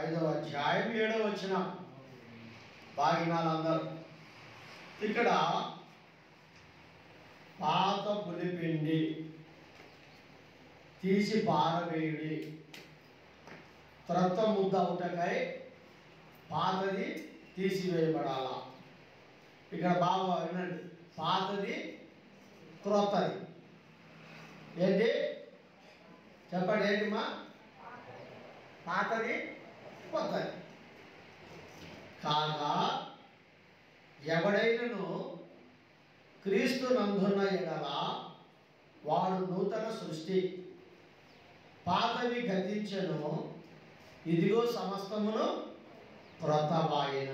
ఐదవ అధ్యాయం ఏడవ వచ్చిన బాగినాలందరూ ఇక్కడ పాత పులిపిండి తీసి పారవేయుడి త్రొత్త ముద్ద అవుటకై పాతది తీసివేయబడాల ఇక్కడ బాగా వినండి పాతది క్రొత్తది ఏంటి చెప్పండి ఏంటిమా పాతది కొత్తది కాగా ఎవడైనను క్రీస్తు నందున్న ఎడల వాడు నూతన సృష్టి పాతవి గతించను ఇదిగో సమస్తమును క్రొత్తవాయన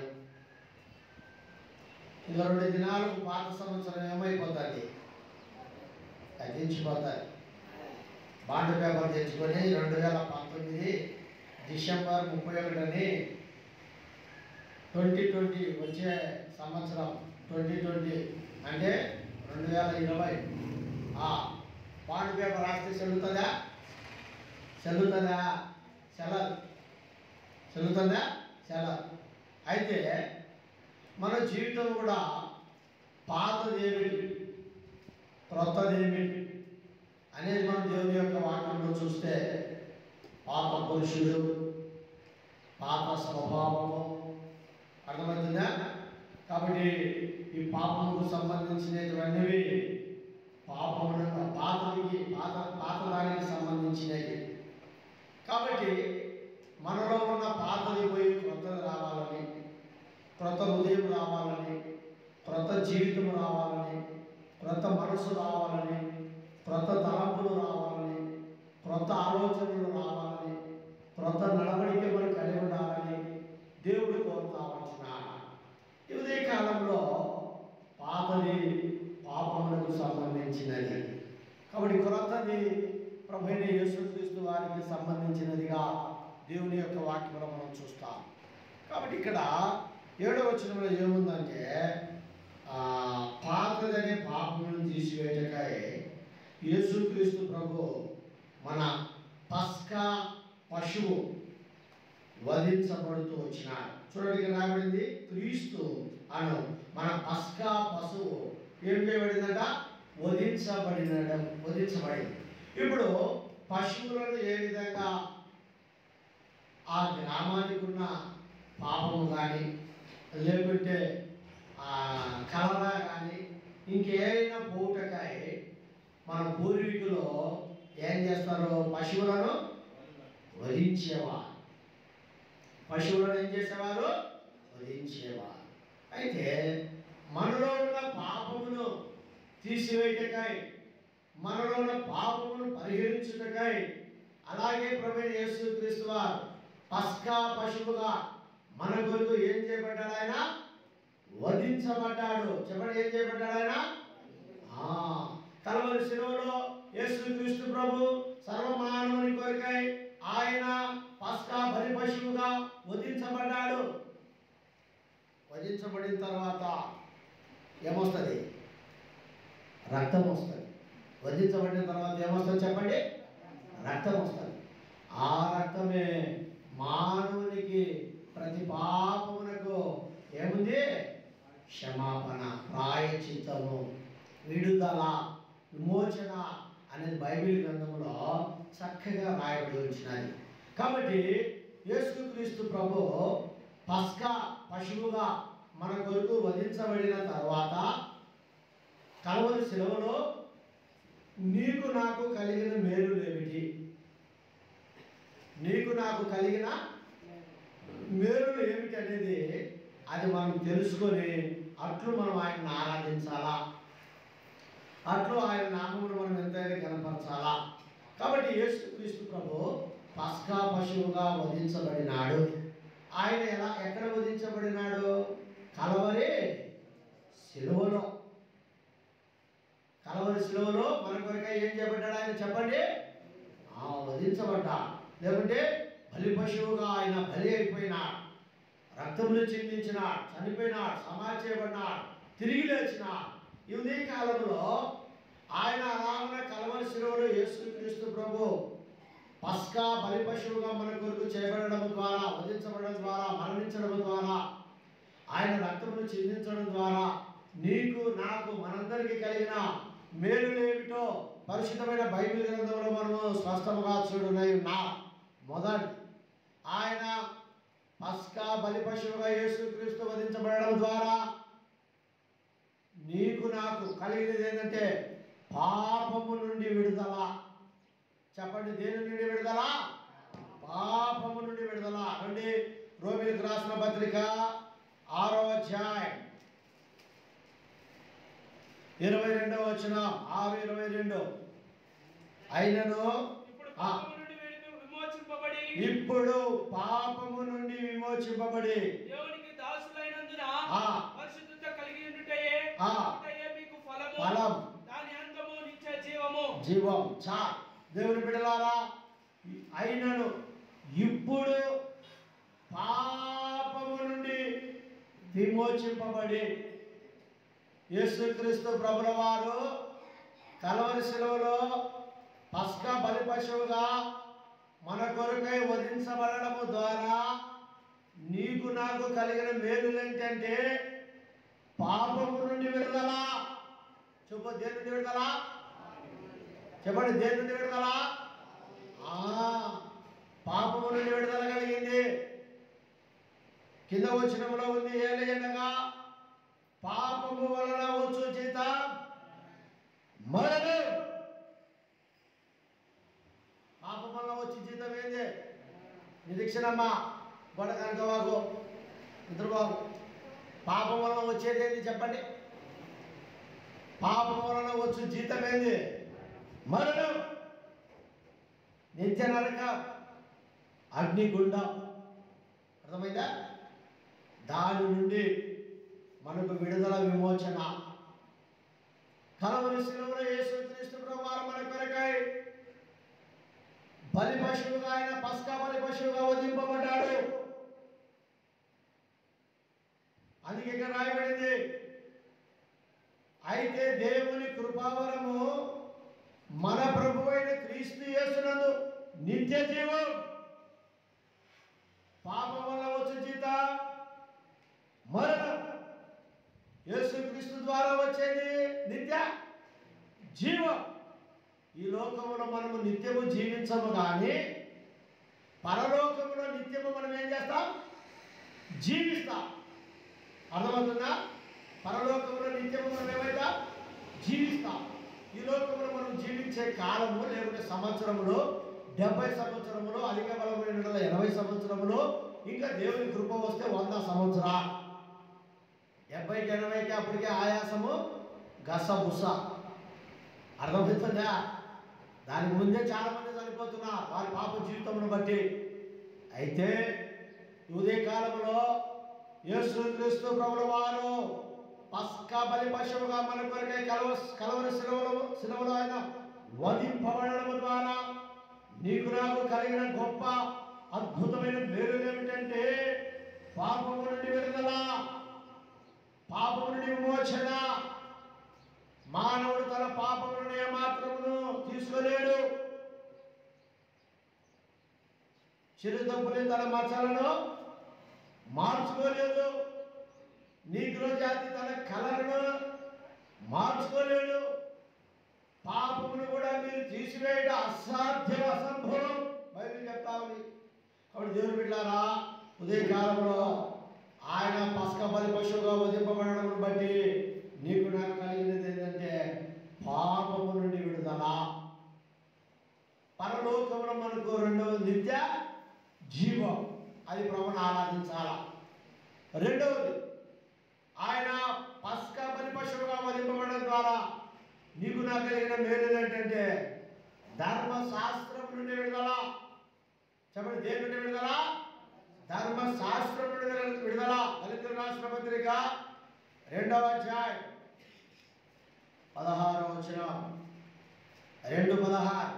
ఇక రెండు దినాలకు పాత సంవత్సరం ఏమైపోతుంది గతించిపోతుంది బాండ్ పేపర్ తెచ్చుకొని రెండు వేల పంతొమ్మిది డిసెంబర్ ముప్పై ఒకటిని ట్వంటీ ట్వంటీ వచ్చే సంవత్సరం ట్వంటీ ట్వంటీ అంటే రెండు వేల ఇరవై ఆ బాండ్ పేపర్ రాస్తే చెల్లుతుందా చెల్లుతుందా చెల్లదు చెల్లుతుందా చెల్లదు అయితే మన జీవితం కూడా పాతది ఏమిటి క్రొత్తది ఏమిటి అనేది మనం దేవుని యొక్క వాక్యంలో చూస్తే పాత పురుషుడు పాత స్వభావము అర్థమవుతుందా కాబట్టి ఈ పాపముకు సంబంధించినటువంటివి పాపమును పాతకి పాత పాతదానికి సంబంధించినవి కాబట్టి మనలో ఉన్న పాతది పోయి క్రొత్తది రావాలని క్రొత్త హృదయం రావాలని క్రొత్త జీవితం రావాలని క్రొత్త మనసు రావాలని క్రొత్త తలంపులు రావాలని క్రొత్త ఆలోచనలు రావాలని క్రొత్త నడవడిక మనం కలిగి ఉండాలని దేవుడు కోరుతా ఉంటున్నాడు ఈ ఉదయ కాలంలో పాతది పాపములకు సంబంధించినది కాబట్టి క్రొత్తది ప్రభుని యేసుక్రీస్తు వారికి సంబంధించినదిగా దేవుని యొక్క వాక్యంలో మనం చూస్తాం కాబట్టి ఇక్కడ ఏడో వచనంలో ఏముందంటే ఆ, పాతదనే పాపములను తీసివేయటకాయ యేసుక్రీస్తు ప్రభు మన పస్కా పశువు వధించబడుతూ వచ్చినాడు చూడండి ఇక్కడ రాబడింది క్రీస్తు అను మన పస్కా పశువు ఏం చేయబడిందంట వధించబడిన వధించబడింది ఇప్పుడు పశువులను ఏ విధంగా ఆ గ్రామానికి ఉన్న పాపము కానీ లేకుంటే ఆ కలరా కానీ ఇంకేమైనా పోటకాయ మన పూర్వీకులు ఏం చేస్తారు పశువులను వధించేవారు పశువులను ఏం చేసేవారు వధించేవారు అయితే మనలో ఉన్న పాపమును తీసివేయటకాయ మనలో ఉన్న పాపమును పరిహరించుటకాయ అలాగే ప్రభు యేసు క్రీస్తు వారు పస్కా పశువుగా మన కొరకు ఏం చేయబడ్డాడు ఆయన వధించబడ్డాడు చెప్పండి ఏం చేయబడ్డాడు ఆయన ఆ, కలవరి శిలువలో యేసు క్రీస్తు ప్రభు సర్వమానవుని కొరకై ఆయన పస్కా బలి పశువుగా వధించబడ్డాడు వధించబడిన తర్వాత ఏమొస్తుంది రక్తం వస్తుంది వధించబడిన తర్వాత ఏమొస్తుంది చెప్పండి రక్తం వస్తుంది ఆ రక్తమే మానవునికి ప్రతి పాపమునకు ఏముంది క్షమాపణ ప్రాయచిత్తము విడుదల విమోచన అనేది బైబిల్ గ్రంథంలో చక్కగా రాయబడి వచ్చినది కాబట్టి యేసుక్రీస్తు ప్రభు పస్కా పశువుగా మన కొరకు వధించబడిన తర్వాత కలవరి సెలవులో నీకు నాకు కలిగిన మేలు ఏమిటి నీకు నాకు కలిగిన మేలులు ఏమిటి అనేది అది మనం తెలుసుకొని అట్లు మనం ఆయన ఆరాధించాలా అట్లు ఆయన నామమును మనం ఎంతైనా కనపరచాలా కాబట్టి యేసుక్రీస్తు ప్రభు పస్కా పశువుగా వధించబడినాడు ఆయన ఎలా ఎక్కడ వధించబడినాడు కలవరి సిలువలో కలవరి సిలువలో మన కొరకై ఏం చేయబడ్డాడు ఆయన చెప్పండి ఆ వధించబడ్డా లేకుంటే బలి పశువుగా ఆయన బలి అయిపోయినాడు రక్తములు చిందించినాడు చనిపోయినాడు సమాధి చేయబడినాడు తిరిగి లేచినాడు ఈ ఉదయ కాలంలో ఆయన అలాగన కలవరి శిలువలో యేసుక్రీస్తు ప్రభు పస్కా బలి పశువుగా మన కొరకు చేయబడడం ద్వారా వధించ రక్తమును చిందించడం ద్వారా నీకు నాకు మనందరికీ కలిగిన మేలులేమిటో పరిశుద్ధమైన బైబిల్ గ్రంథంలో మనము స్పష్టముగా చూడనై ఉన్నా మొదటి ఆయన పస్కా బలి పశువుగా యేసుక్రీస్తు వధించబడడం ద్వారా నీకు నాకు కలిగినది ఏంటంటే పాపము నుండి విడుదల చెప్పండి దేని నుండి విడుదల పాపము నుండి విడుదల రండి రోమిలకు రాసిన పత్రిక ఆరో అధ్యాయం ఇరవై రెండవ వచ్చిన ఆరు ఇరవై రెండు అయినను ఇప్పుడు ఆ. పాపము నుండి విడి- విమోచింపబడి ఇప్పుడు పాపము నుండి విమోచింపబడి దేవునికి దాసులైనందున ఆ. పరిశుద్ధత కలిగి ఉండుటయే ఆ. ఉండుటయే మీకు ఫలము ఫలం. దాని అంతము నిత్య జీవము జీవం చా దేవుని బిడలారా అయినను ఇప్పుడు పాపము నుండి విమోచింపబడి యేసుక్రీస్తు ప్రభుల వారు కలవరి శిలువలో పస్కా బలి పశువుగా మన కొరకై వధించబడము ద్వారా నీకు నాకు కలిగిన మేలులు ఏంటంటే పాపము నుండి విడుదల చెప్పు దేని నుండి విడుదల చెప్పండి దేని నుండి విడుదల ఆ, పాపము నుండి విడుదల కలిగింది కింద వచ్చినములో ఉంది ఏలయనగా పాపము వలన వచ్చు జీతం మరణం పాపం వలన వచ్చి జీతం ఏంది నిరీక్షణమ్మా గొడ కనుక బాగు ఇద్దరు బాగు పాపం వలన వచ్చేది ఏంది చెప్పండి పాపం వలన వచ్చు జీతం ఏంది మరణం నిత్య నరక అగ్నిగుండం అర్థమైందా దాని నుండి మనకు విడుదల విమోచన కలవరి శిలువలో యేసుక్రీస్తు ప్రభువారు మన కొరకై బలి పశువుగా ఆయన పస్కా బలి పశువుగా వధింపబడ్డాడు అందుకే ఇక్కడ రాయబడింది అయితే దేవుని కృపావరము మన ప్రభువైన క్రీస్తు యేసునందు నిత్య జీవం పాపం వల్ల వచ్చే జీత మరణం యేసుక్రీస్తు ద్వారా వచ్చేది నిత్య జీవం ఈ లోకములో మనము నిత్యము జీవించము కానీ పరలోకములో నిత్యము మనం ఏం చేస్తాం జీవిస్తాం అర్థమవుతుందా పరలోకంలో నిత్యము మనం ఏమైతాం జీవిస్తాం ఈ లోకంలో మనం జీవించే కాలము లేకుంటే సంవత్సరములో డెబ్బై సంవత్సరములు అధిక బలమైన యెడల ఎనభై సంవత్సరములు ఇంకా దేవుని కృప వస్తే వంద సంవత్సరా డెబ్బైకి ఎనభైకి అప్పటికే ఆయాసము గసబుస అర్థమవుతుందా దానికి ముందే చాలా మంది చనిపోతున్నారు వారి పాప జీవితమును బట్టి అయితే ఈ ఉదయ కాలంలో యేసు క్రీస్తు ప్రభుల వారు పస్కా బలి పశువుగా మన కొరకై కలవ కలవరి శిలవలో శిలవలో ఆయన వధింపబడడం ద్వారా నీకు నాకు కలిగిన గొప్ప అద్భుతమైన మేలు ఏమిటంటే పాపము నుండి విడుదల పాపము నుండి విమోచన మానవుడు తన పాపములను ఏమాత్రమును తీసుకోలేడు చిరుతప్పుని తన మచ్చలను మార్చుకోలేదు నీగ్రో జాతి తన కలలను మార్చుకోలేడు పాపమును కూడా మీరు తీసివేయడం అసాధ్యం అసంభవం బైబిల్ చెప్తా ఉంది కాబట్టి దేవుని బిడ్డారా ఉదయకాలంలో ఆయన పస్క బలి పశువుగా వదింపబడడం బట్టి నీకు నాకు కలిగినది ఏంటంటే పాపము నుండి విడుదల పరలోకంలో మనకు రెండవ నిత్య జీవం అది ప్రభుని ఆరాధించాలా రెండవది ఆయన పస్క బలి పశువుగా వధింపబడడం ద్వారా నీకు నాకు కలిగిన మేలు ఏంటంటే ధర్మశాస్త్రం నుండి విడుదల చెప్పండి దేని నుండి విడుదల ధర్మశాస్త్రం నుండి విడుదల- విడుదల దళిత రాష్ట్ర పత్రిక రెండవ అధ్యాయం పదహారు వచ్చిన రెండు పదహారు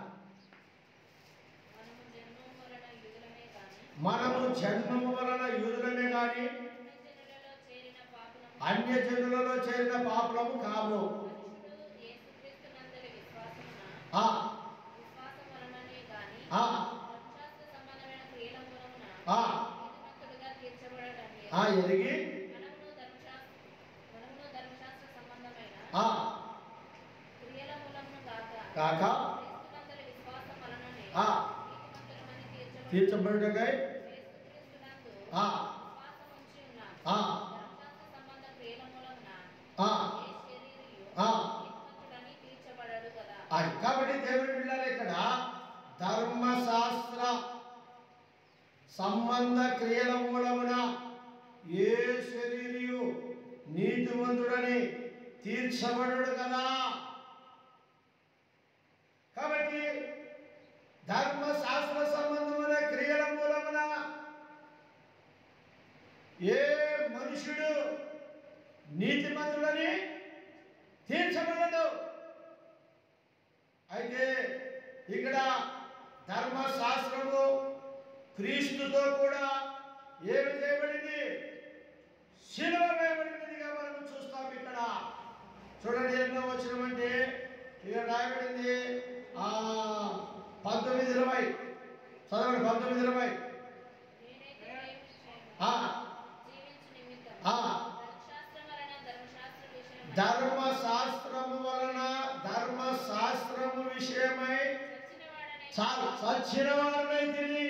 మనము జన్మము వలన యుగులమే మనము జన్మము వలన యూదులమే కాని కానీ అన్యజనులలో చేరిన పాపులము అన్య జనులలో చేరిన పాపులము కాము మనుషుడు యేసుక్రీస్తునందలి విశ్వాసమున ఆ విశ్వాసం వలననే గాని ఆ. ధర్మశాస్త్ర సంబంధమైన క్రియల మూలమున ఆ. నీతిమంతుడుగా తీర్చబడటం లేదు. ఆ ఎరిగి మనమును ధర్మశాస్త్ర తీర్చబడుటకై యేసుక్రీస్తునందు ఆ. విశ్వాసం ఉంచి ఉన్నాను. ఆ. ధర్మశాస్త్ర సంబంధ క్రియల మూలమున ఆ. ఏ శరీరియు ఆ. నీతిమంతుడని తీర్చబడడు కదా. అది కాబట్టి దేవుడి పిల్లలు ఇక్కడ ధర్మశాస్త్ర సంబంధ క్రియల మూలమున ఏ శరీరియు నీతిమంతుడని తీర్చబడడు కదా కాబట్టి ధర్మశాస్త్ర సంబంధమైన క్రియల మూలమున ఏ మనుషుడు నీతిమంతుడని తీర్చబడడు అయితే ఇక్కడ ధర్మశాస్త్రము క్రీస్తుతో కూడా ఏమి చేయబడింది శిలువ వేయబడినదిగా మనం చూస్తాం ఇక్కడ చూడండి ఎన్నో వచ్చినమంటే ఇక్కడ రాయబడింది ఆ పంతొమ్మిది ఇరవై చదవండి పంతొమ్మిది ఇరవై నేనైతే ప్రేమించేను. ఆ. జీవించు నిమిత్తము. ఆ. ధర్మశాస్త్రం వలన ధర్మశాస్త్ర విషయమై ధర్మశాస్త్రము వలన ధర్మశాస్త్రము విషయమై చచ్చినవాడనే చాలు సచ్చిన వారినైతిని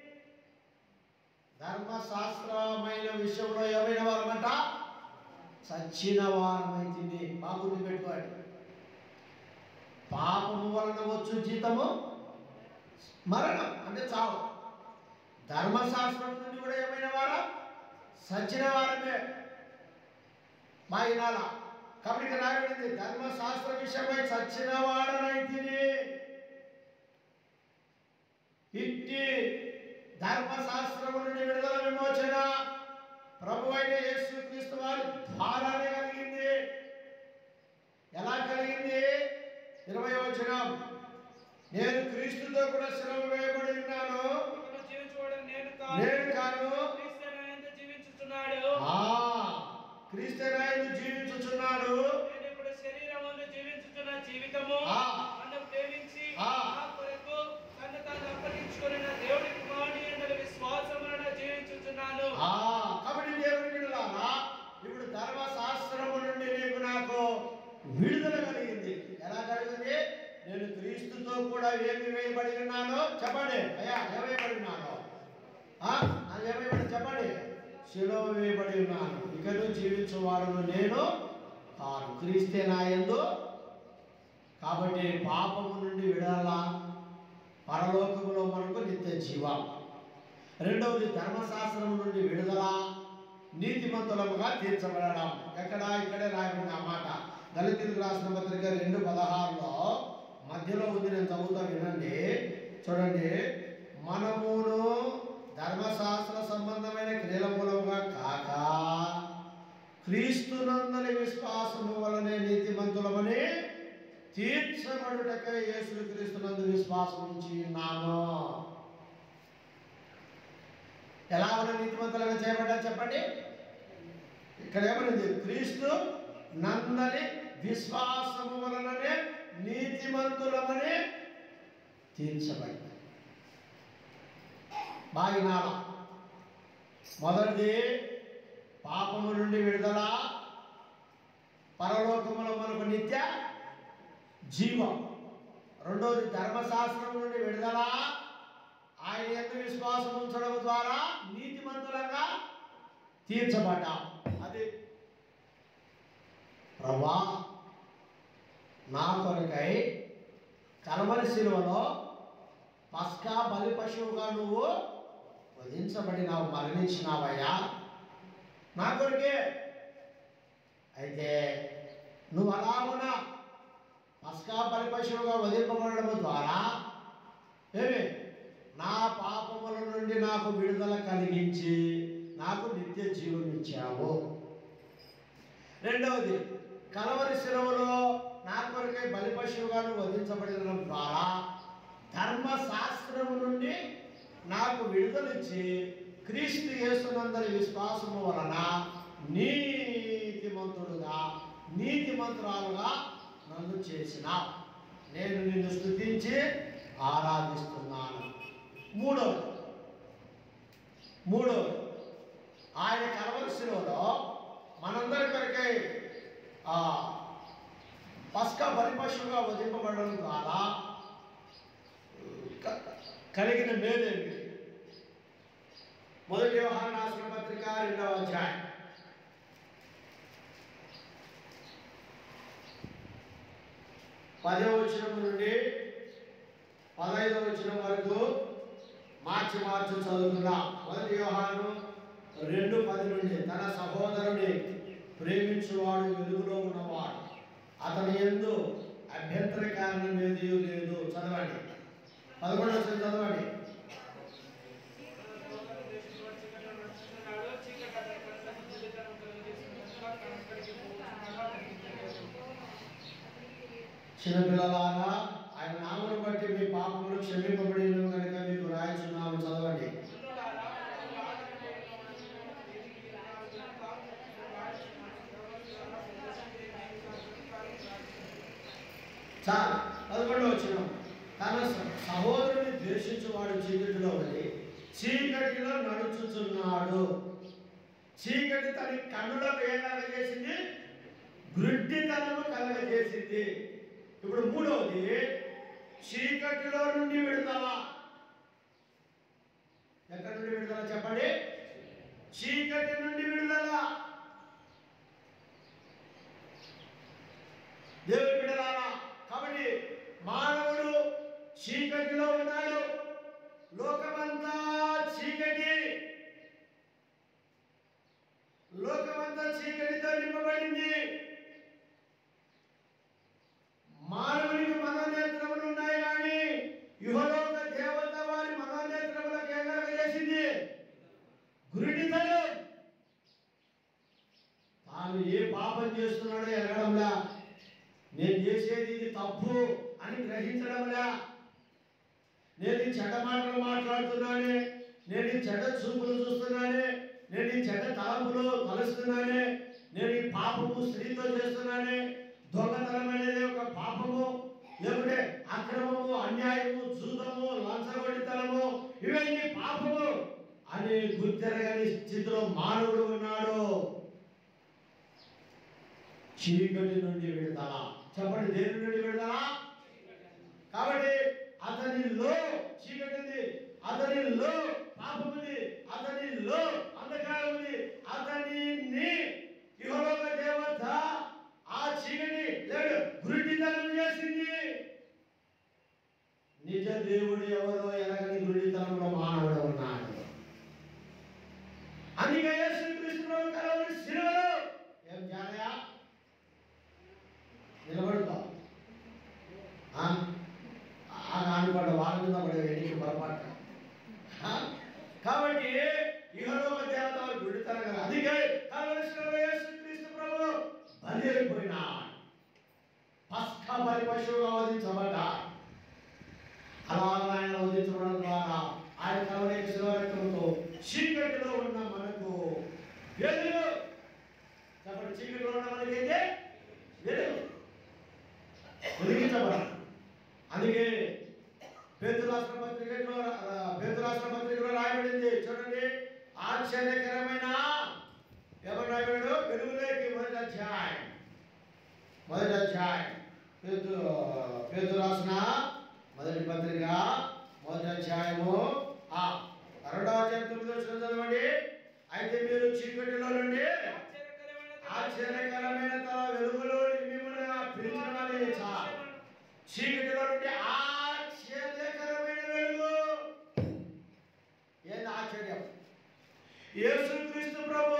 ధర్మశాస్త్రమైన విషయంలో ఏమైనా వారమంట చచ్చిన వారమైతిని బాగా గుర్తుపెట్టుకోండి పాపము వలన వచ్చు జీతము మరణం అంటే చావు ధర్మశాస్త్రం నుండి కూడా ఏమైనా వారా సచ్చిన వారమే మా ఇనాల కాబట్టి ఇక్కడ రాయబడింది ధర్మశాస్త్ర విషయమై చచ్చిన వాడనైతిని ఇట్టి ధర్మశాస్త్రము నుండి విడుదల విమోచన ప్రభు అయిన యేసుక్రీస్తు వారి ద్వారానే కలిగింది ఎలా కలిగింది ఇరవై వచనం నేను క్రీస్తుతో కూడా శ్రమ వేయబడి ఉన్నాను ఇకను జీవించువాడు నేను కాను. నేను కాను క్రీస్తు నాయందు జీవించుచున్నాడు. ఆ క్రీస్తునాయుడు జీవించుచున్నాడు నేను ఇప్పుడు శరీరమందు జీవించుచున్న జీవితము ఆ. నన్ను ప్రేమించి ఆ. నా కొరకు తను తాను అప్పగించుకుని దేవుడి కుమారుని యందు విశ్వాసమున జీవించుచున్నాను ఆ కాబట్టి దేవుని విడుదల ఇప్పుడు ధర్మశాస్త్రము నుండి నీకు నాకు విడుదల కలిగింది ఎలా కలిగింది నేను క్రీస్తుతో కూడా ఏమి వేయబడి ఉన్నానో చెప్పండి అయ్యా ఏమేయబడి ఉన్నాను ఆ, నాకు ఏమేయబడి చెప్పండి శిలువ వేయబడి ఉన్నాను ఇకను జీవించువాడు నేను కాను క్రీస్తే నాయందు కాబట్టి పాపము నుండి విడుదల పరలోకములో మనకు నిత్య జీవం రెండవది ధర్మశాస్త్రం నుండి విడుదల నీతిమంతులముగా తీర్చబడడం ఎక్కడ ఇక్కడే రాయబడిన ఆ మాట దళితులకు రాసిన పత్రిక రెండు పదహారులో మధ్యలో ఉంది నేను చదువుతా వినండి చూడండి మనమును ధర్మశాస్త్ర సంబంధమైన క్రియల మూలముగా కాక క్రీస్తునందలి విశ్వాసము వలనే నీతిమంతులమని తీర్చబడుటకై యేసు క్రీస్తునందు విశ్వాసం ఉంచి ఉన్నాము ఎలా ఉన్న నీతిమంతులుగా చేయబడ్డా చెప్పండి ఇక్కడ ఏమనింది క్రీస్తు నందని విశ్వాసము వలననే నీతిమంతులమని తీర్చబడింది బాగినాల మొదటిది పాపము నుండి విడుదల పరలోకములో మనకు నిత్య జీవం రెండోది ధర్మశాస్త్రం నుండి విడుదల ఆయన ఎంత విశ్వాసం ఉంచడం ద్వారా నీతిమంతులంగా తీర్చబడ్డాం అది ప్రభా నా కొరకై కలవరి శిలువలో పస్కా బలి పశువుగా నువ్వు వధించబడినావు మరణించినావయ్యా నా కొరకే అయితే నువ్వు అలాగున పస్కా బలి పశువుగా వధింపబడడం ద్వారా ఏమి నా పాపముల నుండి నాకు విడుదల కలిగించి నాకు నిత్య జీవం ఇచ్చావు రెండవది కలవరి శిలవలో నా కొరకై బలి పశువుగా నువ్వు వధించబడిన ద్వారా ధర్మశాస్త్రము నుండి నాకు విడుదలిచ్చి క్రీస్తు యేసునందరి విశ్వాసము వలన నీతిమంతుడుగా నీతిమంతురాలుగా నన్ను చేసిన నేను నిన్ను స్తుతించి ఆరాధిస్తున్నాను మూడవది మూడవది ఆయన కలవరి శిలువలో మనందరి కొరకై ఆ పస్కా బలిపశువుగా వధింపబడడం ద్వారా క- కలిగిన మేలేమి మొదటి వ్యవహార రాసిన పత్రిక రెండవ అధ్యాయం పదవ వచనం నుండి పదహైదవ వచనం వరకు మార్చి మార్చి చదువుకుందాం మొదటి వ్యవహారం రెండు పది నుండి తన సహోదరుని ప్రేమించువాడు వెలుగులో ఉన్నవాడు అతని ఎందు అభ్యంతర కారణం ఏది లేదు చదవండి పదకొండు వచ్చిన చదవండి చిన్నపిల్లలారా ఆయన నామను బట్టి మీ పాపములు క్షమింపబడిన కనుక మీకు రాయించున్నాము చదవండి చాలు పదకొండు వచ్చిన తన స- సహోదరుని ద్వేషించువాడు చీకటిలో వెళ్ళి చీకటిలో నడుచుచున్నాడు చీకటి తన కన్నులకు ఏం కలగజేసింది గుడ్డితనము కలగజేసింది ఇప్పుడు మూడవది చీకటిలో నుండి విడుదల ఎక్కడి నుండి విడుదల చెప్పండి చీకటి నుండి విడుదల దేవుడి బిడ్డలారా కాబట్టి మానవుడు చీకటిలో ఉన్నాడు లోకమంతా చీకటి లోకమంతా చీకటితో నింపబడింది మానవునికి మనోనేత్రములు ఉన్నాయి కానీ యుహలోక దేవత వారి మనోనేత్రములకు ఏం కలగజేసింది గురుడితలు తాను ఏ పాపం చేస్తున్నాడో ఎరగడంలా నేను చేసేది ఇది తప్పు అని గ్రహించడంలా నేను ఈ చెడ్డ మాటలు మాట్లాడుతున్నానే నేను ఈ చెడ్డ చూపులు చూస్తున్నానే నేను ఈ చెడ్డ తలపులు తలుస్తున్నానే నేను ఈ పాపము స్త్రీతో చేస్తున్నానే దొంగతనం అనేది ఒక పాపము లేకుంటే అక్రమము అన్యాయము జూదము లంచగొడితనము ఇవన్నీ పాపము అని గుర్తెరగని స్థితిలో మానవుడు ఉన్నాడు చీకటి నుండి విడుదల చెప్పండి దేని నుండి విడుదల కాబట్టి అతనిలో చీకటి ఉంది అతనిలో పాపం ఉంది అతనిలో అంధకారం ఉంది అతనిని ఇహలోక దేవత ఆ చీకటి లేడు గురుడితనం చేసింది నిజ దేవుడు ఎవరో ఎరగని గురుడితనంలో మానవుడు ఉన్నాడు అందుకే యేసుక్రీస్తు ప్రభు కలవరి శిలువలో ఏం చేయాలయా నిలబడుకో ఆ? ఆ నాన్నపడ్డ వాళ్ళ మీద పడే ఎన్నిక పొరపాటు ఆ? కాబట్టి ఇహలోక దేవత వారు గుడితనం కదా అందుకే కలవరిశిలో యేసుక్రీస్తు ప్రభు బలి అయిపోయినాడు పస్కా బలి పశువుగా వధించబడ్డాడు అలాగ ఆయన వధించబడడం ద్వారా ఆయన కలవరి శిలవరక్తంతో చీకటిలో ఉన్న మనకు వెలుగు చెప్పండి చీకటిలో ఉన్న మనకైతే వెలుగు వెలిగించబడాలి అందుకే పేతురాష్ట్ర పత్రికలో ఆ, పేతురాష్ట్ర పత్రికలో రాయబడింది చూడండి ఆశ్చర్యకరమైన ఎవరు రాయబడాడు వెలుగులోకి మొదటి అధ్యాయం మొదటి అధ్యాయం పేతు పేతు రాసిన మొదటి పత్రిక మొదటి అధ్యాయము ఆ రెండవ అధ్యాయం తొమ్మిదో వచ్చిన చదవండి అయితే మీరు చీకటిలో నుండి ఆశ్చర్యకరమైన తన వెలుగులోని మిమ్మల్ని పిలిచినని చాలు చీకటిలో నుండి ఆశ్చర్యకరమైన వెలుగు ఏంది ఆశ్చర్యం యేసుక్రీస్తు ప్రభు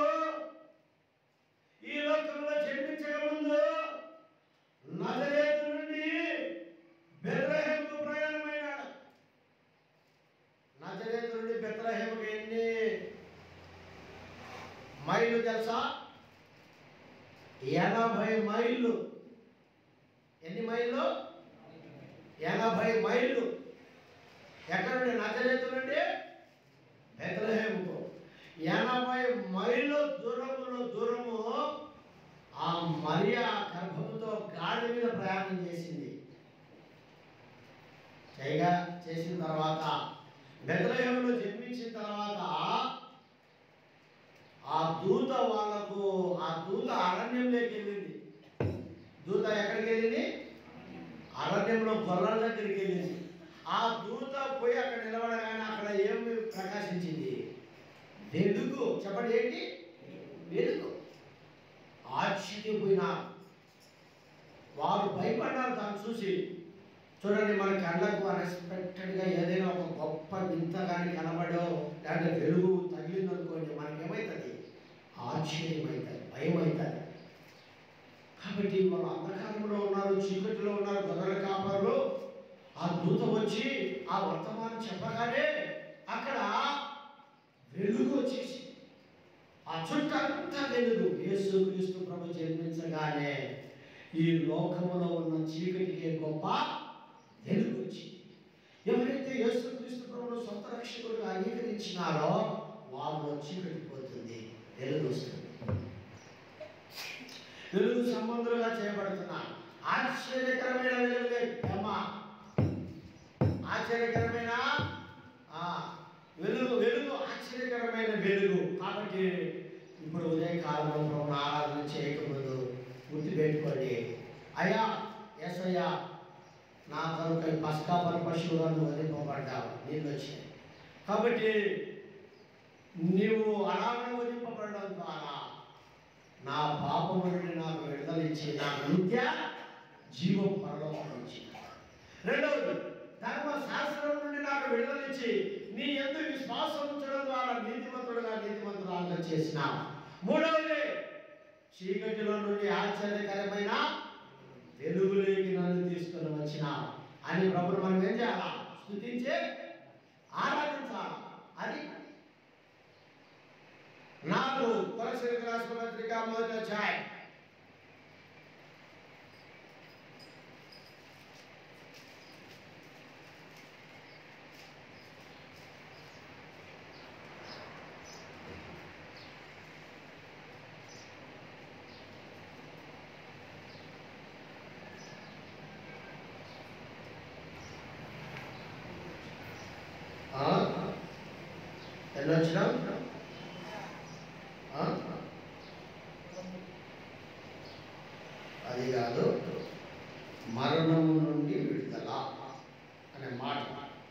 ఈ లోకంలో జన్మించక ముందు నజరేతు నుండి బెత్లహేముకు ప్రయాణమైనాడు నజరేతు నుండి బెత్లహేముకు ఎన్ని మైళ్ళు తెలుసా ఎనభై మైళ్ళు ఎన్ని మైళ్ళు ఎనభై మైళ్ళు ఎక్కడ నుండి నజరేతు నుండి బెత్లహేముకు ఎనభై మైళ్ళు దూరములో దూరము ఆ మరియా గర్భముతో గాడి మీద ప్రయాణం చేసింది చేయగా చేసిన తర్వాత బెత్లహేములో జన్మించిన తర్వాత ఆ దూత వాళ్ళకు ఆ దూత అరణ్యంలోకి వెళ్ళింది దూత ఎక్కడికి వెళ్ళింది అరణ్యంలో గొర్రెల దగ్గరికి వెళ్ళింది ఆ దూత పోయి అక్కడ నిలబడగానే అక్కడ ఏమి ప్రకాశించింది వెలుగు చెప్పండి ఏంటి వెలుగు ఆశ్చర్యపోయినారు వారు భయపడ్డారు దాన్ని చూసి చూడండి మన కళ్ళకు అన్ఎక్స్పెక్టెడ్గా ఏదైనా ఒక గొప్ప వింత కానీ కనబడో లేదంటే వెలుగు తగిలిందనుకోండి మనకేమవుతుంది ఆశ్చర్యం అవుతుంది భయం అవుతుంది కాబట్టి వాళ్ళు అంధకారంలో ఉన్నారు చీకటిలో ఉన్నారు గొర్రెల కాపరులు ఆ దూత వచ్చి ఆ వర్తమానం చెప్పగానే అక్కడ వెలుగు వచ్చేసి ఆ చుట్టంతా వెలుగు యేసు క్రీస్తు ప్రభు జన్మించగానే ఈ లోకములో ఉన్న చీకటికి గొప్ప వెలుగు వచ్చింది ఎవరైతే యేసు క్రీస్తు ప్రభును సొంత రక్షకుడుగా అంగీకరించినారో వాళ్ళు చీకటి పోతుంది వెలుగు వస్తుంది వెలుగు సంబంధులుగా చేయబడుతున్నారు ఆశ్చర్యకరమైన వెలుగులే అమ్మా ఆశ్చర్యకరమైన ఆ, వెలుగు వెలుగు ఆశ్చర్యకరమైన వెలుగు కాబట్టి ఇప్పుడు ఉదయకాలంలో ప్రభుని ఆరాధన చేయకముందు గుర్తుపెట్టుకోండి అయ్యా ఎస్ అయ్యా నా కొరకు పసకాపర పశువులను వదిలింపబడ్డావు నీళ్ళు వచ్చాయి కాబట్టి నీవు అలాగనే వదిలింపబడడం ద్వారా నా పాపము నుండి నాకు విడుదల ఇచ్చి నాకు నిత్య జీవం పరలోకం ఇచ్చి రెండవది ధర్మశాస్త్రం నుండి నాకు విడుదల ఇచ్చి నీ ఎందు విశ్వాసం ఉంచడం ద్వారా నీతిమంతుడుగా నీతిమంతురాలుగా చేసిన మూడవది చీకటిలో నుండి ఆశ్చర్యకరమైన వెలుగులోకి నన్ను తీసుకొని వచ్చిన అని ప్రభుడు మనం ఏం చేయాలా స్థుతించే ఆరాధించాలి అది నాలుగు కొలసరికి రాసిన పత్రిక మొదటి అధ్యాయం ఆ? ఎన్ని వచ్చినా ఆ? అది కాదు మరణము నుండి విడుదల అనే మాట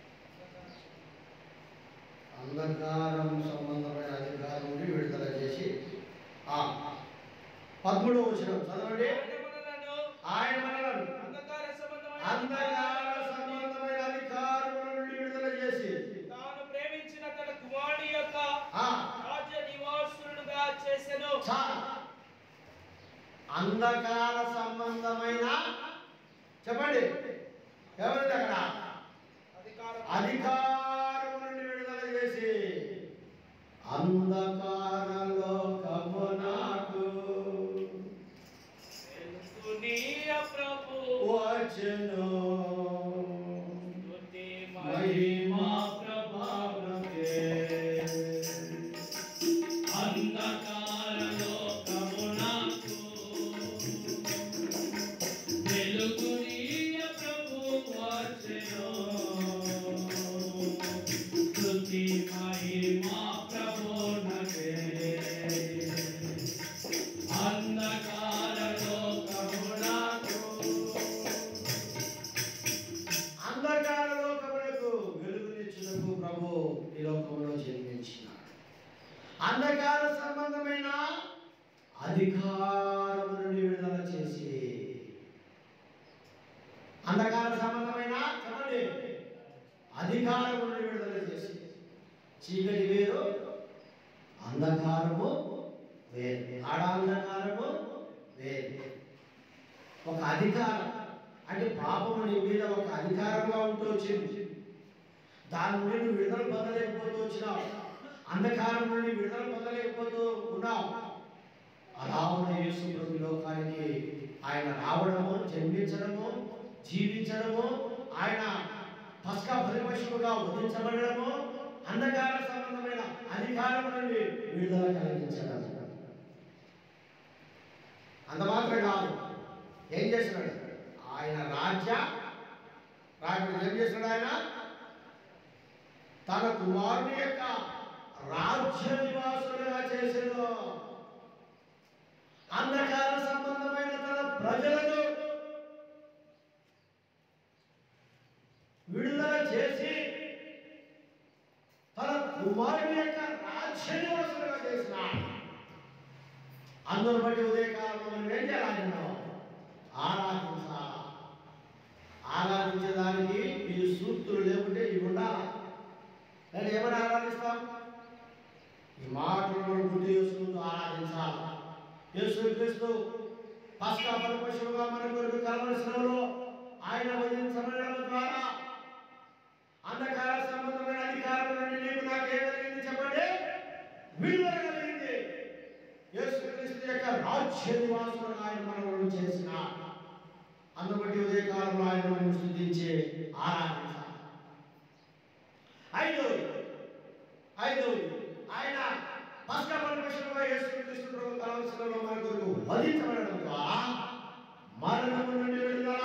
అంధకారం సంబంధమైన అధికారం నుండి విడుదల చేసి ఆ పదమూడవ వచ్చిన చదవండి ఆయన మనలను ఆయన మనలను అంధకార సంబంధమైన అంధకార సంబంధమైన అధికారముల నుండి విడుదల చేసి తాను ప్రేమించిన తన కుమారుడి యొక్క ఆ రాజ్య నివాసులుగా చేసెను చాలు అంధకార సంబంధమైన చెప్పండి ఎవరిది అక్కడ అధికారం అధికారం నుండి విడుదల చేసి అంధకార లోకము నాకు దునియ ప్రభు వచ్చెను స్తుతి మహిమా ప్రభావమే అంధకార లోకమునకు వెలుగునీయ ప్రభు వచ్చెను. స్తుతి మహిమా ప్రభునకే. అంధకార లోకమునకు అంధకార లోకములకు వెలుగునిచ్చుటకు ప్రభు ఈ లోకంలో జన్మించినాడు అంధకార సంబంధమైన అధికారము నుండి విడుదల చేసి అంధకార సంబంధమైన చెప్పండి అధికారము నుండి విడుదల చేసి చీకటి వేరు అంధకారము వేరు ఆడ అంధకారము వేరు ఒక అధికారం అంటే పాపము నీ మీద ఒక అధికారంగా ఉంటూ వచ్చింది దాని నుండి నువ్వు విడుదల పొందలేకపోతూ వచ్చినావు అంధకారం నుండి విడుదల పొందలేకపోతూ ఉన్నావు అలా ఉన్న యేసు ప్రభు ఈ లోకానికి ఆయన రావడము జన్మించడము జీవించడము ఆయన పస్కా బలిపశువుగా వధించబడము అంధకార సంబంధమైన అధికారం నుండి విడుదల కలిగించడం అంత మాత్రం కాదు ఏం చేసినాడు ఆయన రాజ్య రాజ్యం ఏం చేసినాడు ఆయన తన కుమారుని యొక్క రాజ్య నివాసులుగా చేసాడు అంధకార సంబంధమైన తన ప్రజలను విడుదల చేసి తన కుమారుని యొక్క రాజ్య అందును బట్టి ఉదయకాలంలో మనం ఏం చేయాలి ఆయనను ఆరాధించాలా ఆరాధించడానికి ఈ సూక్తులు లేకుంటే ఇవి ఉండాలా నేను ఏమని ఆరాధిస్తాం ఈ మాటలు మనం గుర్తు చేసుకుంటూ ఆరాధించాలి యేసు క్రీస్తు పస్కా పరపశువుగా మన కొరకు కలవలసినలో ఆయన వధించబడడం ద్వారా అంధకార సంబంధమైన అధికారం నుండి నీకు నాకు ఏం కలిగింది చెప్పండి విడుదల కలిగింది యేసుక్రీస్తు యొక్క రాజ్య నివాసులుగా ఆయన మనలను చేసిన అందుబట్టి ఉదయ కాలంలో ఆయన మనం స్థుతించి ఆరాధించాలి ఐదోది ఐదోది ఆయన పస్కా పరమేశ్వరుగా యేసుక్రీస్తు ప్రభు కలవలసినలో మన కొరకు వధించబడడం ద్వారా మరణము నుండి విడుదల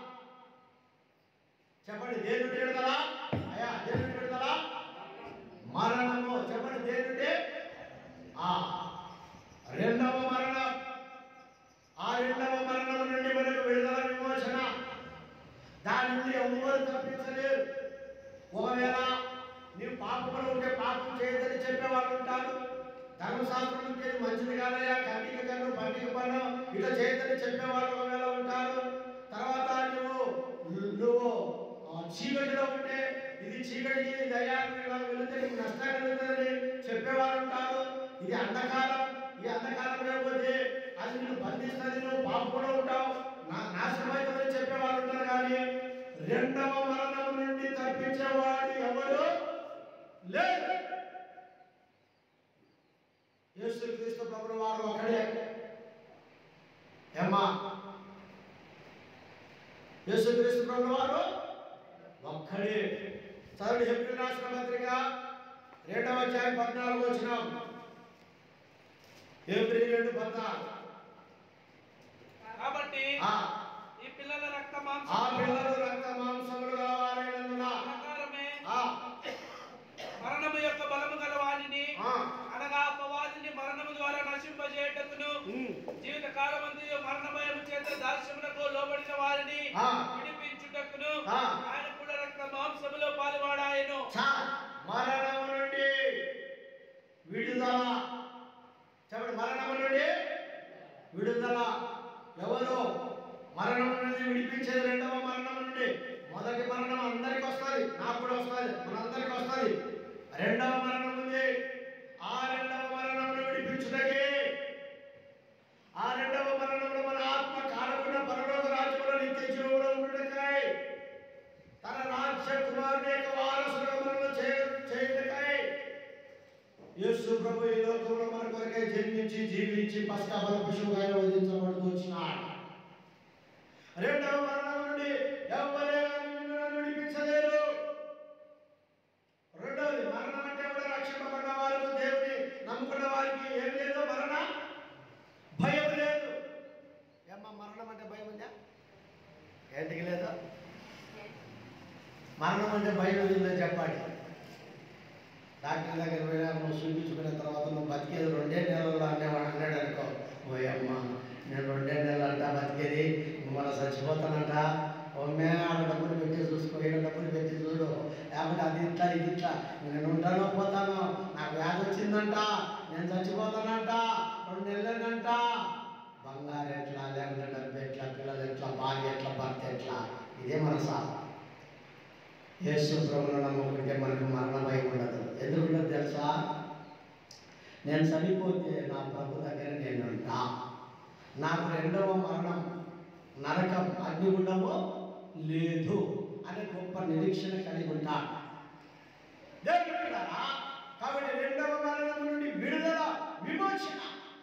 చెప్పండి దేని నుండి విడుదల అయ్యా దేని నుండి విడుదల మరణము చెప్పండి దేని నుండి ఆ రెండవ మరణం ఆ రెండవ మరణం నుండి మనకు విడుదల విమోచన దాని నుండి ఎవరు తప్పించలేరు ఒకవేళ నీవు పాపములు ఉంటే పాపం చేయదని చెప్పేవాళ్ళు ఉంటారు ధర్మశాస్త్రం ఉంటే ఇది మంచిది కాదయ్యా కంటికి కన్ను పంటికి పన్ను ఇట్లా చేయదని చెప్పేవాళ్ళు ఒకవేళ ఉంటారు తర్వాత నువ్వు నువ్వు ఆ, చీకటిలో ఉంటే ఇది చీకటికి ఇది అయ్యా నువ్వు ఇలా వెళితే నీకు నష్టం కలుగుతుందని చెప్పేవాళ్ళు ఉంటారు ఇది అంధకారం ఈ అంధకారం లేకపోతే అది నిన్ను బంధిస్తుంది నువ్వు పాపంలో ఉంటావు నా నాశనమైతుందని చెప్పేవాళ్ళు ఉంటారు కానీ రెండవ మరణం నుండి తప్పించేవాడు ఎవరు లేదు యేసు క్రీస్తు ప్రభువు వారు ఒకడే ఏమ్మా యేసు క్రీస్తు ప్రభువు వారు ఒక్కడే చదువు హెబ్రి రాసిన పత్రిక రెండవ అధ్యాయం పద్నాలుగు వచ్చిన ఏప్రిల్ రెండు పద్నాలుగు కాబట్టి ఆ ఈ పిల్లల రక్త ఆ మాంసం పిల్లలు రక్త మాంసములు గలవారైనందున ప్రకారమే ఆ మరణము యొక్క బలము గల వారిని ఆ అనగా అపవాదిని మరణము ద్వారా నశింపజేయటకును ఉమ్, జీవిత కాలమందు మరణమయం చేత దాస్యములకు లోబడిన వారిని ఆ. విడిపించుటకును ఆ. ఆయన కూడా రక్త మాంసములో పాలువాడాయను చాలు మరణము నుండి విడుదల చెప్పండి మరణము నుండి విడుదల ఎవరు మరణం నుండి విడిపించేది రెండవ మరణం నుండి మొదటి మరణం అందరికి వస్తుంది నాకు కూడా వస్తుంది మనందరికి వస్తుంది రెండవ మరణం ఉంది ఆ రెండవ మరణమును విడిపించుటకి ఆ రెండవ మరణంలో మన ఆత్మ కాలకుండా పరలోక రాజ్యంలో నిత్య జీవంలో ఉండుటకై తన రాజ్య కుమారుని యొక్క వారసుగా మనల్ని చేయ- చేయుటకై యేసు ప్రభు ఈ లోకంలో మన కొరకై జన్మించి జీవించి పశ్చాపల పశువుగా వధించబడుతూ వచ్చినాడు రెండవ మరణం నుండి ఎవరే కానీ నిన్ను నన్ను విడిపించలేరు రెండవది మరణం అంటే కూడా రక్షింపబడిన వారికి దేవుని నమ్ముకున్న వారికి ఏం లేదు మరణ భయం లేదు ఏమ్మా మరణం అంటే భయం ఉందా ఏంటికి లేదు మరణం అంటే భయం ఉందని చెప్పాలి డాక్టర్ దగ్గర పోయినా నువ్వు చూపించుకున్న తర్వాత నువ్వు బతికేది రెండే నెలలు అనేవాడు అన్నాడు అనుకో ఓ అమ్మ నేను రెండే నెలలు అంట బతికేది మన చచ్చిపోతానంట ఒమ్మే ఆడ డబ్బులు పెట్టి చూసుకో ఈడ డబ్బులు పెట్టి చూడు లేకపోతే అది ఇట్లా ఇది ఇట్లా నేను ఉంటానో పోతాను నాకు వ్యాధి వచ్చిందంట నేను చచ్చిపోతానంట రెండు నెలలంట బంగారు ఎట్లా లేకుంటే డబ్బు ఎట్లా పిల్లలు ఎట్లా భార్య ఎట్లా భర్త ఎట్లా ఇదే మన సాధ యేసు ప్రభువును నమ్ముకుంటే మనకు మరణ భయం ఉండదు ఎందుకుంటుందో తెలుసా నేను చనిపోతే నా ప్రభు దగ్గర నేను ఉంటా నాకు రెండవ మరణం నరకం అగ్నిగుండము లేదు అనే గొప్ప నిరీక్షణ కలిగి ఉంటా దేవుని బిడ్డలారా, కాబట్టి రెండవ మరణం నుండి విడుదల విమోచన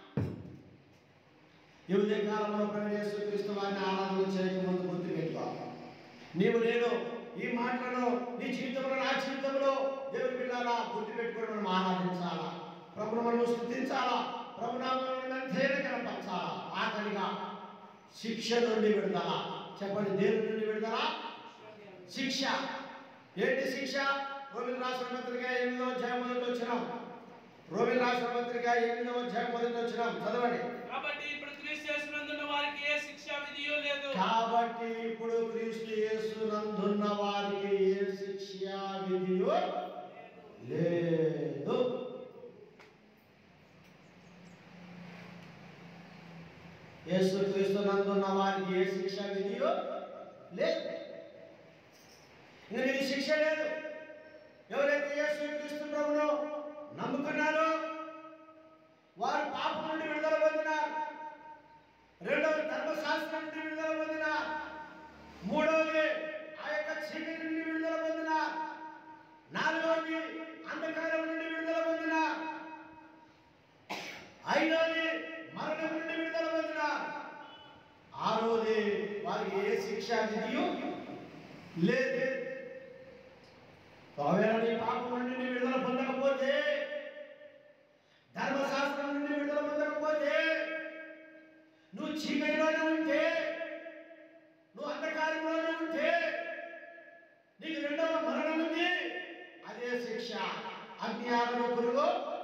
ఈ ఉదయ కాలంలో ప్రవేశ క్రీస్తు వారిని ఆరాధన చేయకముందు గుర్తు పెట్టుకో నీవు నేను ఈ మాటలను నీ జీవితంలో నా జీవితంలో దేవుని బిడ్డారా గుర్తు పెట్టుకొని మనం ఆరాధించాలా ప్రభును మనం స్థుతించాలా ప్రభునామం ధైర్య కనపరచాలా ఆఖరిగా శిక్ష నుండి విడుదల చెప్పండి దేవుని నుండి విడుదల శిక్ష ఏంటి శిక్ష రోమిల్ రాష్ట్ర పత్రిక ఎనిమిదో అధ్యాయం మొదటి వచ్చినాం రోమిల్ రాష్ట్ర పత్రిక ఎనిమిదో అధ్యాయం మొదటి వచ్చినాం చదవండి కాబట్టి ఇప్పుడు క్రీస్తు చేసినందున వారికి ఏ శిక్షా విధియో లేదు కాబట్టి ఇప్పుడు క్రీస్తు యేసునందున్న వారికి ఏ శిక్ష విధియో లేదు యేసు క్రీస్తునందున్న వారికి ఏ శిక్ష విధియో లేదు ఇంకా నీకు శిక్ష లేదు ఎవరైతే యేసు క్రీస్తు ప్రభును నమ్ముకున్నారో వారు పాపం నుండి విడుదల పొందినారు రెండవది ధర్మశాస్త్రం నుండి విడుదల పొందినారు మూడవది ఆ యొక్క చీకటి నుండి విడుదల పొందినారు నాలుగవది అంధకారం నుండి విడుదల పొందినారు ఐదవది మరణం నుండి విడుదల పొందినారు ఆరవది వారికి ఏ శిక్ష విధియు లేదు ఒకవేళ నీ పాపం నుండి నీ విడుదల పొందకపోతే ధర్మశాస్త్రం నుండి విడుదల పొందకపోతే నువ్వు చీకటిలోనే ఉంటే నువ్వు అంధకారంలోనే ఉంటే నీకు రెండవ మరణం ఉంది అదే శిక్ష అజ్ఞానము పురుగు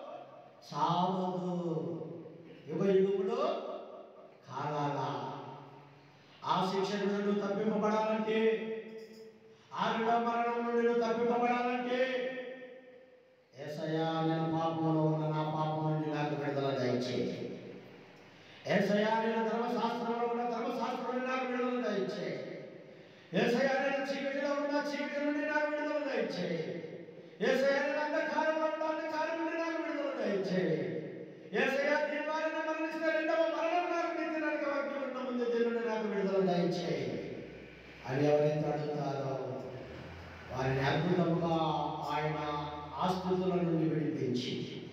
చావదు యుగ యుగములో కాలాల ఆ శిక్ష నుండి నువ్వు తప్పింపబడాలంటే ఆ రెండవ మరణం నుండి నువ్వు తప్పింపబడాలంటే ఏసయ్యా నేను పాపంలో ఉన్న నా పాపం నుండి నాకు విడుదల దయచేయి ఏసయ్యా నేను ధర్మశాస్త్రంలో ఉన్న ధర్మశాస్త్రం నుండి నాకు విడుదల దయచేయి ఏసయ్యా నేను చీకటిలో ఉన్న చీకటి నుండి నాకు విడుదల దయచేయి ఏసయ్యా నేను అంధకారంలో ఉన్న అంధకారం నుండి నాకు విడుదల దయచేయి ఏసయ్యా దీని వారిని మరణిస్తే రెండవ మరణం నాకు నిత్య నరక అగ్ని ఉన్న ముందు దీని నుండి నాకు విడుదల దయచేయి అని ఎవరైతే అడుగుతారో వారిని అద్భుతముగా ఆయన ఆస్తుతుల నుండి విడిపించి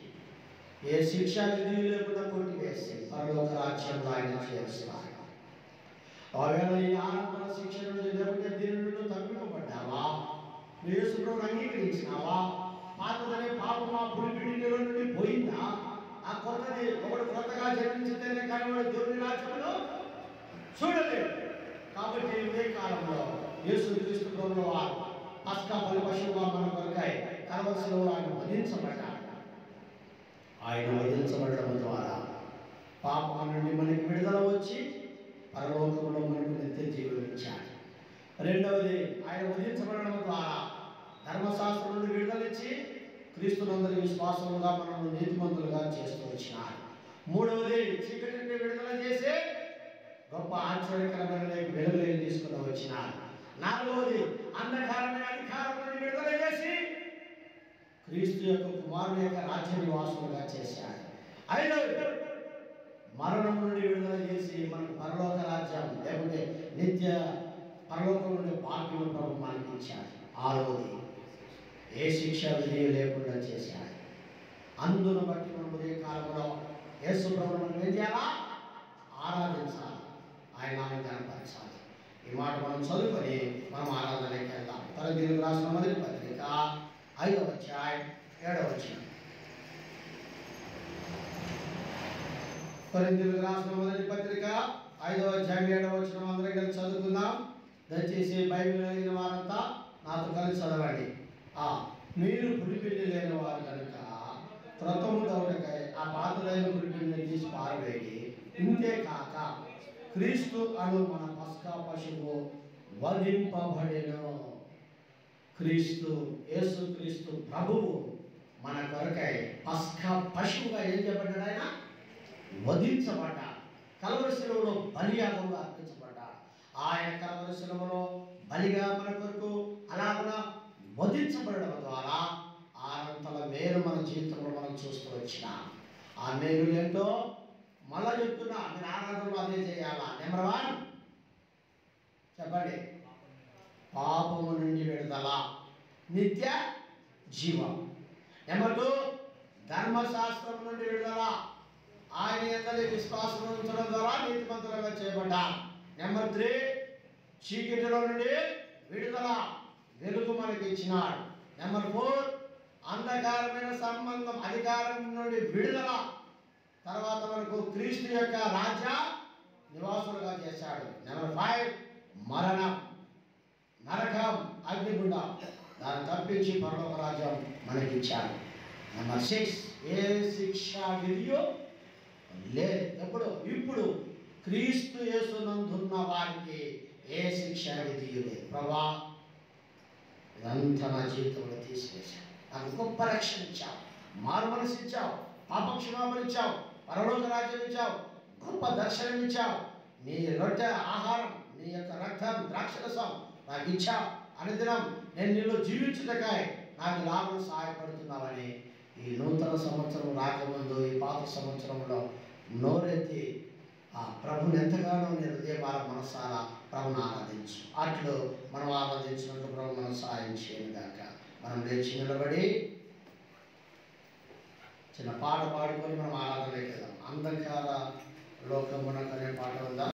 ఏ శిక్ష విధి లేకుండా కొట్టివేసి పరలోక రాజ్యంలో ఆయన చేస్తారు ఒకవేళ ఈ ఆరంభ శిక్ష నుండి లేకుంటే దీని నుండి తప్పింపబడ్డావా నువ్వు యేసుప్రభుని అంగీకరించినావా పాతదనే పాపం ఆ పులిపిడిలో నుండి పోయిందా ఆ కొత్తది ఒకడు కొత్తగా జన్మించితేనే కానీ వాడు దేవుని రాజ్యంలో చూడలేడు కాబట్టి ఇదే కాలంలో యేసు క్రీస్తు ప్రభువు వారు పస్కా బలి పశువుగా మన కొరకాయ కలవలసిన ఆయన వధించబడ్డాడు ఆయన వధించబడడం ద్వారా పాపం నుండి మనకి విడుదల వచ్చి పరలోకంలో మనకు నిత్య జీవం ఇచ్చాడు రెండవది ఆయన వధించబడడం ద్వారా ధర్మశాస్త్రం నుండి విడుదల ఇచ్చి క్రీస్తునందరి విశ్వాసముగా మనల్ని నీతిమంతులుగా చేస్తూ వచ్చినాడు మూడవది చీకటి నుండి విడుదల చేసి గొప్ప ఆశ్చర్యకరమైన వెలుగులేని తీసుకుని వచ్చినాడు నాలుగవది అంధకారమైన అధికారం నుండి విడుదల చేసి క్రీస్తు యొక్క కుమారుని యొక్క రాజ్య నివాసులుగా చేశాడు ఐదవది మరణం నుండి విడుదల చేసి మనకు పరలోక రాజ్యం లేకుంటే నిత్య పరలోకం నుండి భాగ్యం ప్రభు మనకి ఇచ్చాడు ఆరవది ఏ శిక్ష విధి లేకుండా చేశాడు అందును బట్టి మనం ఉదయ కాలంలో యేసు ప్రభు మనం ఏం చేయాలా ఆరాధించాలి ఆయన నామం కనపరచాలి ఈ మాట మనం చదువుకొని మనం ఆరాధనకి వెళ్దాం తరగతి రాసిన మొదటి పత్రిక ఐదవ అధ్యాయం ఏడవ వచ్చిన కొరింథీయులకు రాసిన మొదటి పత్రిక ఐదవ అధ్యాయం ఏడవ వచ్చిన అందరం కలిసి చదువుకుందాం దయచేసి బైబిల్ కలిగిన వారంతా నాతో కలిసి చదవండి ఆ మీరు పులిపిండి లేని వారు కనుక క్రొత్తము దౌడకై ఆ పాతదైన పులిపిండిని తీసి పారవేడి ఇంతే కాక క్రీస్తు అను మన పస్కా పశువు వధింపబడెను క్రీస్తు యేసు క్రీస్తు ప్రభువు మన కొరకై పస్కా పశువుగా ఏం చెప్పబడ్డాడు ఆయన వధించబడ్డా కలవరి శిలువలో బలియాగంగా అర్పించబడ్డా ఆయన కలవరి శిలువలో బలిగా మన కొరకు అలాగున వధించబడడం ద్వారా ఆనంతల మేలు మన జీవితంలో మనం చూస్తూ వచ్చిన ఆ మేలు ఏంటో మళ్ళా చెప్తున్నా మీరు ఆరాధనలో అదే చేయాలా నెంబర్ వన్ చెప్పండి పాపము నుండి విడుదల నిత్య జీవం నెంబర్ టూ ధర్మశాస్త్రం నుండి విడుదల ఆయన ఎంతటి విశ్వాసం ఉంచడం ద్వారా నీతిమంతులుగా చేయబడ్డా నెంబర్ త్రీ చీకటిలో నుండి విడుదల వెలుగు మనకి ఇచ్చినాడు నెంబర్ ఫోర్ అంధకారమైన సంబంధం అధికారం నుండి విడుదల తర్వాత మనకు క్రీస్తు యొక్క రాజ్య నివాసులుగా చేశాడు నెంబర్ ఫైవ్ మరణం నరకం అగ్నిగుండం దాన్ని తప్పించి పరలోక రాజ్యం మనకి ఇచ్చాడు నెంబర్ సిక్స్ ఏ శిక్ష విధియో లేదు ఎప్పుడు ఇప్పుడు క్రీస్తు యేసునందున్న వారికి ఏ శిక్ష విధియు లేదు ప్రభా ఇదంతా నా జీవితంలో తీసివేశావు నాకు గొప్ప రక్షణ ఇచ్చావు మారు మనసు ఇచ్చావు పాప క్షమాపణ ఇచ్చావు పరలోక రాజ్యం ఇచ్చావు గొప్ప దర్శనం ఇచ్చావు నీ రొట్టె ఆహారం నీ యొక్క రక్తం ద్రాక్షరసం నాకు ఇచ్చావు అనుదినం నేను నీలో జీవించుటకాయ నాకు లాభం సహాయపడుతున్నావని ఈ నూతన సంవత్సరం రాకముందు ఈ పాత సంవత్సరంలో నోరెత్తి ఆ ప్రభుని ఎంతగానో నేను హృదయమార మనసారా ప్రభుని ఆరాధించు అట్లు మనం ఆరాధించినట్టు ప్రభు మనం సహాయం చేయను గాక మనం లేచి నిలబడి చిన్న పాట పాడుకొని మనం ఆరాధనకి వెళ్దాం అంధకార లోకమునకు అనే పాట ఉందా